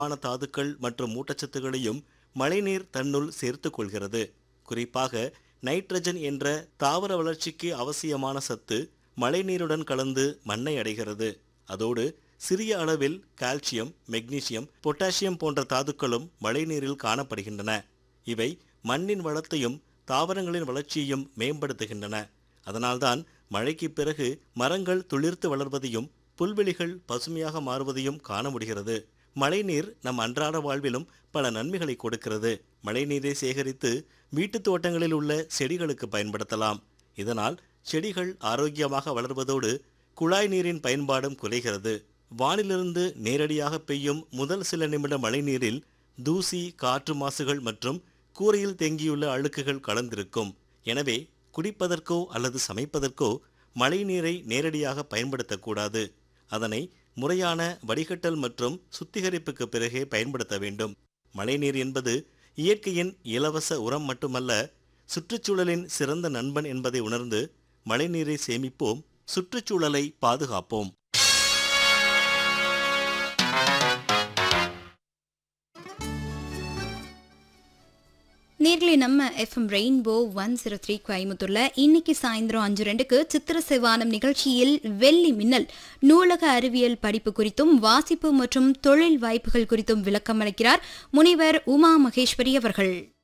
ஆன தாதுக்கள் மற்றும் ஊட்டச்சத்துக்களையும் மழைநீர் தன்னுள் சேர்த்துக் கொள்கிறது குறிப்பாக நைட்ரஜன் என்ற தாவர வளர்ச்சிக்கு அவசியமான சத்து மழைநீருடன் கலந்து மண்ணை அடைகிறது அதோடு சிறிய அளவில் கால்சியம் மெக்னீசியம் பொட்டாசியம் போன்ற தாதுக்களும் மழைநீரில் காணப்படுகின்றன இவை மண்ணின் வளத்தையும் தாவரங்களின் வளர்ச்சியையும் மேம்படுத்துகின்றன அதனால்தான் மழைக்கு பிறகு மரங்கள் துளிர்த்து வளர்வதையும் புல்வெளிகள் பசுமையாக மாறுவதையும் காண முடிகிறது மழைநீர் நம் அன்றாட வாழ்விலும் பல நன்மைகளை கொடுக்கிறது மழைநீரை சேகரித்து வீட்டுத் தோட்டங்களில் உள்ள செடிகளுக்கு பயன்படுத்தலாம் இதனால் செடிகள் ஆரோக்கியமாக வளர்வதோடு குழாய் நீரின் பயன்பாடும் குறைகிறது வானிலிருந்து நேரடியாக பெய்யும் முதல் சில நிமிட மழைநீரில் தூசி காற்று மாசுகள் மற்றும் கூரையில் தேங்கியுள்ள அழுக்குகள் கலந்திருக்கும் எனவே குடிப்பதற்கோ அல்லது சமைப்பதற்கோ மழைநீரை நேரடியாக பயன்படுத்தக்கூடாது அதனை முறையான வடிகட்டல் மற்றும் சுத்திகரிப்புக்கு பிறகே பயன்படுத்த வேண்டும் மழைநீர் என்பது இயற்கையின் இலவச உரம் மட்டுமல்ல சுற்றுச்சூழலின் சிறந்த நண்பன் என்பதை உணர்ந்து மழைநீரை சேமிப்போம் சுற்றுச்சூழலை பாதுகாப்போம் நேர்களை நம்ம FM rainbow one zero three கோயம்புத்தூர்ல இன்னைக்கு சாயந்தரம் அஞ்சு ரெண்டுக்கு சித்திர சிவானம் நிகழ்ச்சியில் வெள்ளி மின்னல் நூலக அறிவியல் படிப்பு குறித்தும் வாசிப்பு மற்றும் தொழில் வாய்ப்புகள் குறித்தும் விளக்கம் அளிக்கிறார் முனைவர் உமா மகேஸ்வரி அவர்கள்